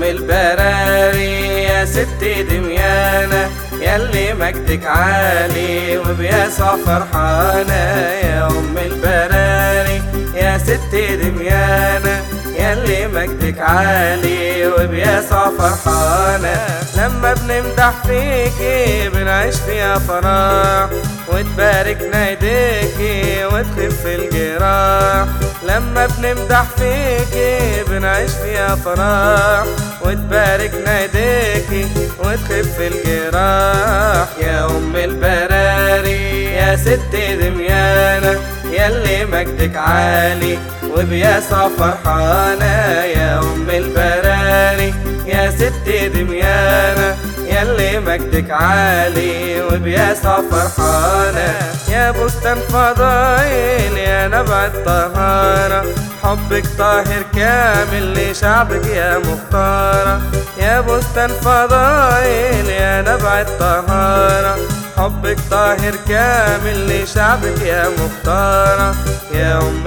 البراري يا ست دميانة يلي مجدك عالي وبيسوع فرحانة يا أم البراري يا ست دميانة يلي مجدك عالي وبيسوع فرحانة لما بنمدح فيكي بنعيش فيها فرح وتباركنا ايديكي وتخف الجراح لما بنمدح فيكي بنعيش فيها فرح وتباركنا ايديكي وتخف الجراح يا ام البراري يا ست دميانة يلي مجدك عالي وبيسوع فرحانة يا ام البراري يا ست دميانة يلي مجدك عالي وبيسوع فرحانة يا بستان فضايل يا نبع الطهارة حبك طاهر كامل لشعبك يا مختارة يا بستان فضايل يا نبع الطهارة حبك طاهر كامل لشعبك يا مختارة يا أم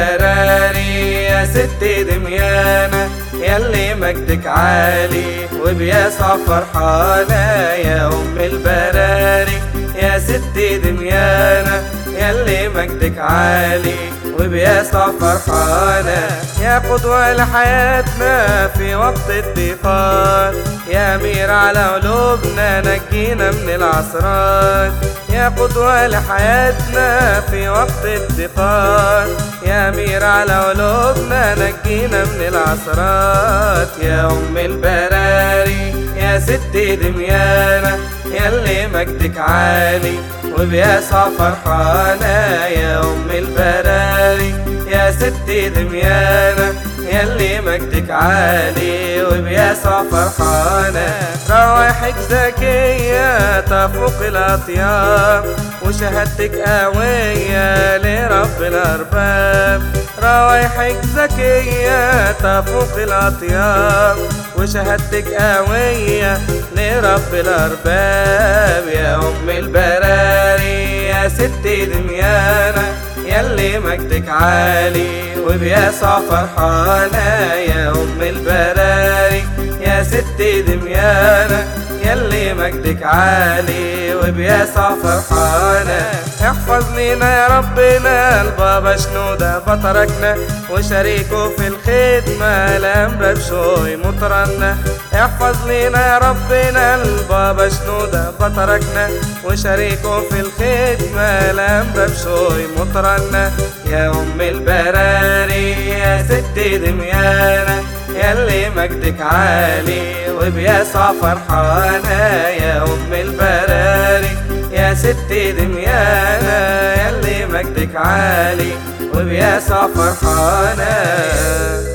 البراري يا ست دميانة يلي مجدك عالي وبيسوع فرحانة يا أم البراري يا ست دميانة يلي مجدك عالي وبيسوع فرحانة يا قدوة لحياتنا في وقت الضيقات يا أمير على قلوبنا نجينا من العصرات يا قدوة لحياتنا في وقت الضيقات يا أمير على قلوبنا نجينا من العصرات يا أم البراري يا ست دميانة يلي مجدك عالي وبيسوع فرحانة يا أم البراري يا ست دميانة يلي مجدك عالي وبيسوع فرحانة روايحك ذكية تفوق الأطياب وشهادتك قوية لرب الأرباب روايحك ذكية تفوق الأطياب وشهادتك قوية لرب الأرباب يا أم البراري يا ست دميانة يلي مجدك عالي وبيسوع فرحانة يا أم البراري يا ست دميانة يلي مجدك عالي وبيسوع فرحانة احفظ لينا يا ربنا البابا شنودة بطركنا وشريكه في الخدمة الأنبا بشوي مطرنا احفظ لينا يا ربنا البابا شنودة بطركنا وشريكه في الخدمة الأنبا بشوي مطرنا يا أم البراري يا ست دميانة يلي مجدك عالي وبيسوع فرحانة يا أم البراري يا ست دميانة يلي مجدك عالي وبيسوع فرحانة